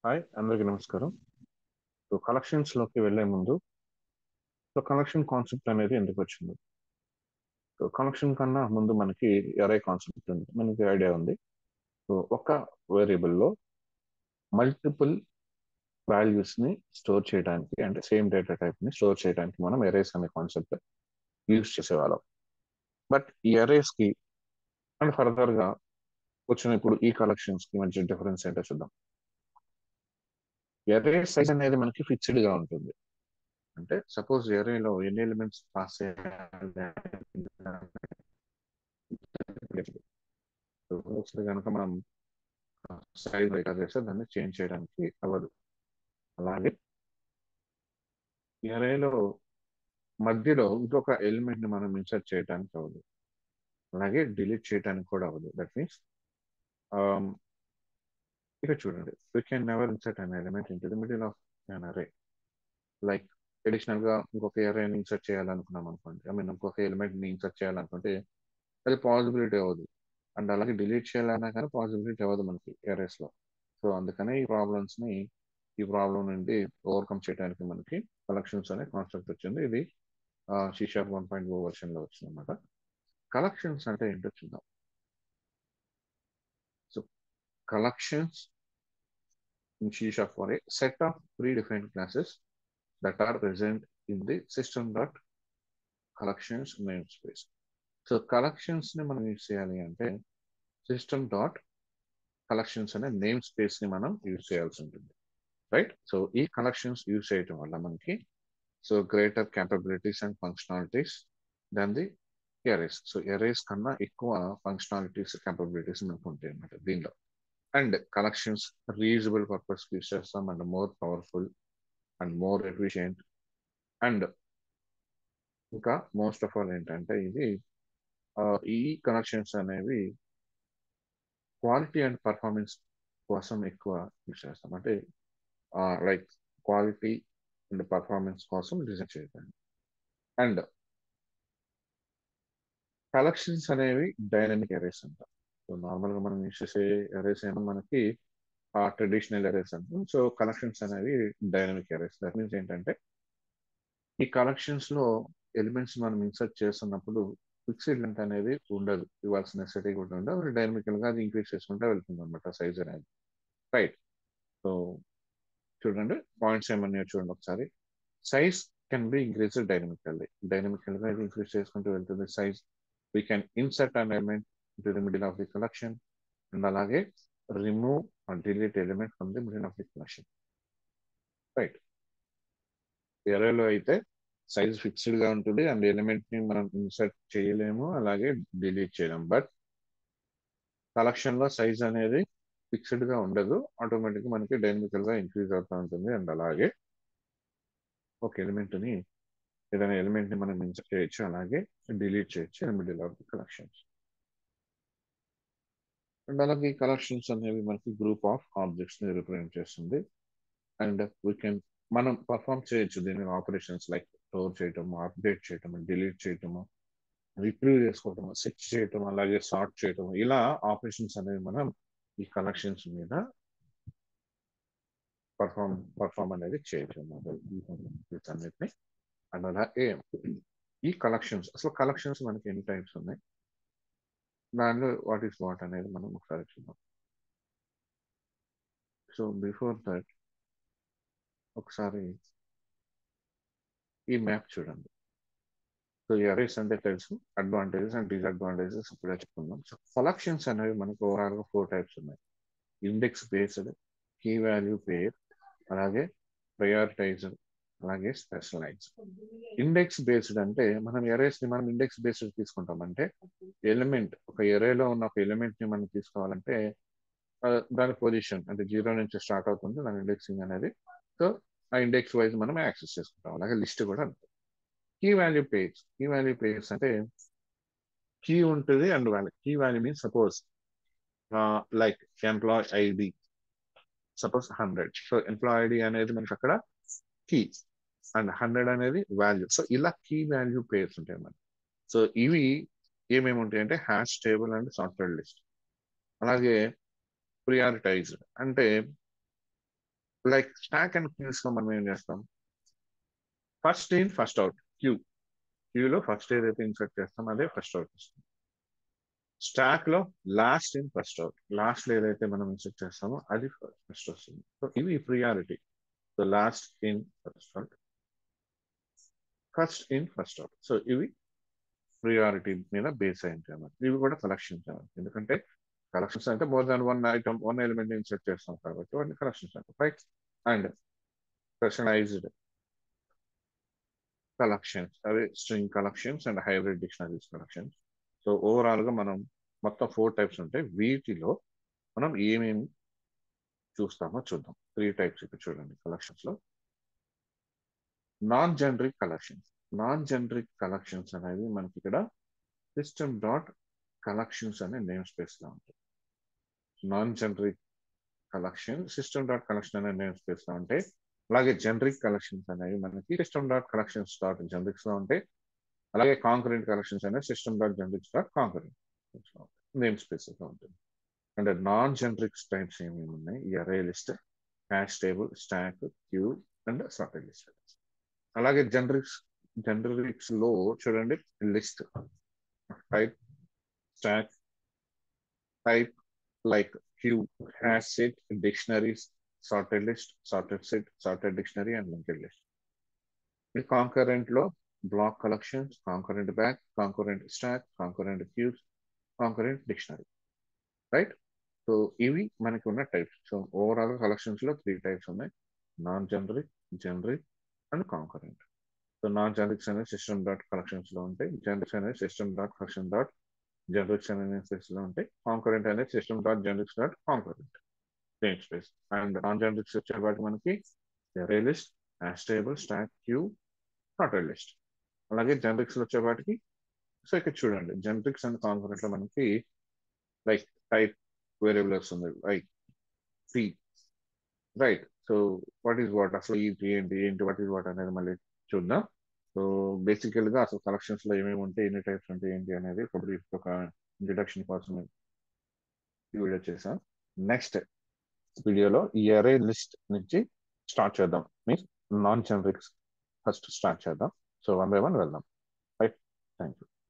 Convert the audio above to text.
Hi అందరికీ నమస్కారం so collections లోకి వెళ్లే ముందు సో కలెక్షన్ కాన్సెప్ట్ అనేది ఎందుకు వచ్చింది సో కలెక్షన్ కన్నా ముందు మనకి ఎరే కాన్సెప్ట్ ఉంది మనకి ఐడియా ఉంది సో ఒక వేరియబుల్ లో మల్టిపుల్ వాల్యూస్ ని స్టోర్ చేయడానికి అంటే సేమ్ డేటా టైప్ ని స్టోర్ చేయడానికి మనం ఎరేస్ అనే కాన్సెప్ట్ యూజ్ చేసేవాళ్ళం బట్ ఈ ఎరేస్ కి అండ్ ఫర్దర్ గా వచ్చిన ఇప్పుడు ఈ కలెక్షన్స్ కి మంచి డిఫరెన్స్ ఏంటో చూద్దాం ఎరే సైజ్ అనేది మనకి ఫిక్స్డ్ గా ఉంటుంది అంటే సపోజ్ ఎరేలో ఎన్ని ఎలిమెంట్స్ పాస్ ఒకసారి కనుక మనం సైజ్ రైట్ చేస్తే దాన్ని చేంజ్ చేయడానికి అవ్వదు అలాగే ఎరేలో మధ్యలో ఇంకొక ఎలిమెంట్ ని మనం ఇన్సర్ట్ చేయడానికి అవ్వదు అలాగే డిలీట్ చేయడానికి కూడా అవ్వదు దట్ మీన్స్ ఇక్కడ చూడండి we can never insert an element into the middle of an array like additional గా ఇంకొక ఎరేని ఇన్సర్ట్ చేయాలనుకున్నాం అనుకోండి ఐ మీన్ ఇంకొక ఎలిమెంట్ ని ఇన్సర్ట్ చేయాలనుకుంటే అది పాసిబిలిటీ అవ్వదు అండ్ అలాగే డిలీట్ చేయాలన్నా కానీ పాసిబిలిటీ అవ్వదు మనకి ఎరేస్ లో సో అందుకనే ఈ ప్రాబ్లమ్స్ ని ఈ ప్రాబ్లం నుండి ఓవర్కమ్ చేయడానికి మనకి కలెక్షన్స్ అనే కాన్సెప్ట్ వచ్చింది ఇది C sharp one point O version లో వచ్చింది అనమాట కలెక్షన్స్ అంటే ఏంటో చూద్దాం so collections in C sharp for a set of predefined classes that are present in the system dot collections namespace. So collections ని మనం యూజ్ చేయాలి అంటే సిస్టమ్ డాట్ కలెక్షన్స్ అనే నేమ్ స్పేస్ ని మనం యూజ్ చేయాల్సి ఉంటుంది రైట్ సో ఈ కలెక్షన్స్ యూజ్ చేయటం వల్ల మనకి so greater capabilities and functionalities than the arrays so arrays కన్నా ఎక్కువ ఫంక్షనాలిటీస్ క్యాపబిలిటీస్ మనకు ఉంటాయి అన్నమాట దీనిలో and collections reasonable purpose use చేస్తాం and more powerful and more efficient and ఇంకా మోస్ట్ ఆఫ్ ఆల్ ఏంటంటే ఇది ఈ కనెక్షన్స్ అనేవి క్వాలిటీ అండ్ పర్ఫార్మెన్స్ కోసం ఎక్కువ యూస్ చేస్తాం అంటే లైక్ క్వాలిటీ అండ్ పర్ఫార్మెన్స్ కోసం డిజైన్ చేయడానికి అండ్ కలెక్షన్స్ అనేవి డైనమిక్ ఎరేస్ అంటాం సో నార్మల్ గా మనం యూస్ చేసే ఎరేస్ ఏమో మనకి ఆ ట్రెడిషనల్ ఎరేస్ అంటాం సో కలెక్షన్స్ అనేవి డైనమిక్ ఎరేస్ దట్ మీన్స్ ఏంటంటే ఈ కలెక్షన్స్ లో ఎలిమెంట్స్ మనం ఇన్సర్ట్ చేస్తున్నప్పుడు ఫిక్స్డ్ లెంత్ అనేది ఉండదు ఇవ్వాల్సిన నెసెసిటీ కూడా ఉండదు డైనమికల్ గా అది ఇంక్రీజ్ చేసుకుంటే వెళ్తుంది అనమాట సైజ్ అనేది రైట్ సో చూడండి పాయింట్స్ ఏమన్నాయో చూడండి ఒకసారి size can be increase dynamically dynamical గా ఇది ఇంక్రీజ్ చేసుకుంటూ వెళ్తుంది size we can insert an element into the middle of the collection and అలాగే remove or delete element from the middle of the collection right ఎరేలో అయితే size fixed గా ఉంటుంది and element ని మనం ఇన్సర్ట్ చేయలేము అలాగే డిలీట్ చేయలేము బట్ కలెక్షన్ లో సైజ్ అనేది ఫిక్స్డ్ గా ఉండదు ఆటోమేటిక్ మనకి డైనమికల్ గా ఇంక్రీజ్ అవుతూ ఉంటుంది అండ్ అలాగే ఒక ఎలిమెంట్ ని ఏదైనా ఎలిమెంట్ ని మనం ఇన్సర్ట్ చేయొచ్చు అలాగే డిలీట్ చేయొచ్చు middle of the collections and అలాగే ఈ కలెక్షన్స్ అనేవి మనకి గ్రూప్ ఆఫ్ ఆబ్జెక్ట్స్ ని రిప్రజెంట్ చేస్తుంది అండ్ వీ కెన్ మనం పర్ఫామ్ చేయొచ్చు దీని ఆపరేషన్స్ లైక్ స్టోర్ చేయటము అప్డేట్ చేయటము డిలీట్ చేయటము రిట్రీవ్ చేసుకోవటము సెర్చ్ చేయటం అలాగే సార్ట్ చేయటం ఇలా ఆపరేషన్స్ అనేవి మనం ఈ కలెక్షన్స్ మీద పర్ఫామ్ పర్ఫామ్ అనేది చేయొచ్చు అన్నమాట అన్నిటిని అండ్ అలాగే ఈ కలెక్షన్స్ అసలు కలెక్షన్స్ మనకి ఎన్ని టైప్స్ ఉన్నాయి దానిలో వాట్ ఈస్ వాట్ అనేది మనం ఒకసారి చూద్దాం సో బిఫోర్ దట్ ఒకసారి ఈ మ్యాప్ చూడండి సో ఎరేస్ అంటే తెలుసు అడ్వాంటేజెస్ అండ్ డిసడ్వాంటేజెస్ ఇప్పుడే చెప్పుకుందాం సో కలెక్షన్స్ అనేవి మనకు ఓవరాల్ గా ఫోర్ టైప్స్ ఉన్నాయి index based key value pair అలాగే ప్రయారిటైజ్డ్ అలాగే స్పెషలైజ్ ఇండెక్స్ బేస్డ్ అంటే మనం ఎరేస్ ని మనం ఇండెక్స్ బేస్డ్ తీసుకుంటాం అంటే ఎలిమెంట్ ఒక ఎరేలో ఉన్న ఒక ఎలిమెంట్ ని మనం తీసుకోవాలంటే దాని పొజిషన్ అంటే జీరో నుంచి స్టార్ట్ అవుతుంది దాని ఇండెక్సింగ్ అనేది సో ఆ ఇండెక్స్ వైజ్ మనం యాక్సెస్ చేసుకుంటాం అలాగే లిస్ట్ కూడా అంతే key value pairs key value pairs అంటే కీ ఉంటుంది and value key value means suppose like employee ID suppose hundred so employee ID అనేది మనకి అక్కడ కీ అండ్ హండ్రెడ్ అనేది వాల్యూ సో ఇలా కీ వాల్యూ పేర్స్ ఉంటాయి మనకి సో ఇవి ఏమేమి ఉంటాయి అంటే hash table and software list అలాగే ప్రియారిటైజ్డ్ అంటే లైక్ స్టాక్ అండ్ క్యూస్ లో మనం ఏం చేస్తాం first in first out queue క్యూలో ఫస్ట్ ఏదైతే ఇన్సర్ట్ చేస్తాం అదే ఫస్ట్ అవుట్ వస్తుంది స్టాక్ లో last in first out last లో ఏదైతే మనం ఇన్సర్ట్ చేస్తామో అది ఫస్ట్ వస్తుంది సో ఇవి priority so last in first out first in first out so ఇవి ప్రియారిటీ మీద బేస్ అయి ఉంటాయి అన్నమాట ఇవి కూడా కలెక్షన్స్ అన్నమాట ఎందుకంటే కలెక్షన్స్ అంటే more than one item one element insert చేస్తాం కాబట్టి వాటిని కలెక్షన్స్ అంటే రైట్ అండ్ స్పెషలైజ్డ్ కలెక్షన్స్ అవి string collections and hybrid dictionaries collections so overall గా మనం మొత్తం ఫోర్ టైప్స్ ఉంటాయి వీటిలో మనం ఏమేమి చూస్తామో చూద్దాం త్రీ టైప్స్ ఇక్కడ చూడండి కలెక్షన్స్ లో non generic collections non generic collections అనేవి మనకి ఇక్కడ సిస్టమ్ డాట్ కలెక్షన్స్ అనే నేమ్ స్పేస్ లో ఉంటాయి non generic collection system dot collection అనే నేమ్ స్పేస్ లో ఉంటాయి అలాగే జనరిక్ కలెక్షన్స్ అనేవి మనకి system dot collections dot generics లో ఉంటాయి అలాగే కాంకరెంట్ కలెక్షన్స్ అనేవి system dot generics dot concurrent namespaces లో ఉంటుంది అంటే నాన్ జనరిక్స్ టైప్స్ ఏమేమి ఉన్నాయి ఈ array list hash table stack queue and sorted list అలాగే జనరిక్స్ జనరిక్స్ లో చూడండి list type stack type like queue hash set dictionaries sorted list sorted set sorted dictionary and linked list ఈ concurrent లో block collections concurrent bag concurrent stack concurrent queues concurrent dictionary right so ఇవి మనకి ఉన్న types so overall collections లో three types ఉన్నాయి non generic generic and concurrent so non generics అనేది system dot collections లో ఉంటాయి జనరిక్స్ అనేది system dot collection dot generics అనేది లో ఉంటాయి కాంకరెంట్ అనేది system dot generics dot concurrent name space and non generics వచ్చేవాటి మనకి array list hash table stack queue sorted list అలాగే జనరిక్స్ వచ్చేవాటికి సో ఇక్కడ చూడండి జనరిక్స్ అండ్ కాంకరెంట్ లో మనకి లైక్ టైప్ వేరియబుల్ వస్తుంది like C right so what is what అసలు ఇది ఏంటి ఏంటి వాట్ ఈస్ వాట్ అనేది మళ్ళీ చూద్దాం సో బేసికల్ గా అసలు కలెక్షన్స్ లో ఏమేమి ఉంటాయి ఎన్ని టైప్స్ ఉంటాయి ఏంటి అనేది ఒక brief ఒక ఇంట్రడక్షన్ కోసం ఈ వీడియో చేసాం నెక్స్ట్ వీడియోలో ఈ అరే లిస్ట్ నుంచి స్టార్ట్ చేద్దాం means non generics first start చేద్దాం సో వన్ బై వన్ వెళ్దాం రైట్ థ్యాంక్ యూ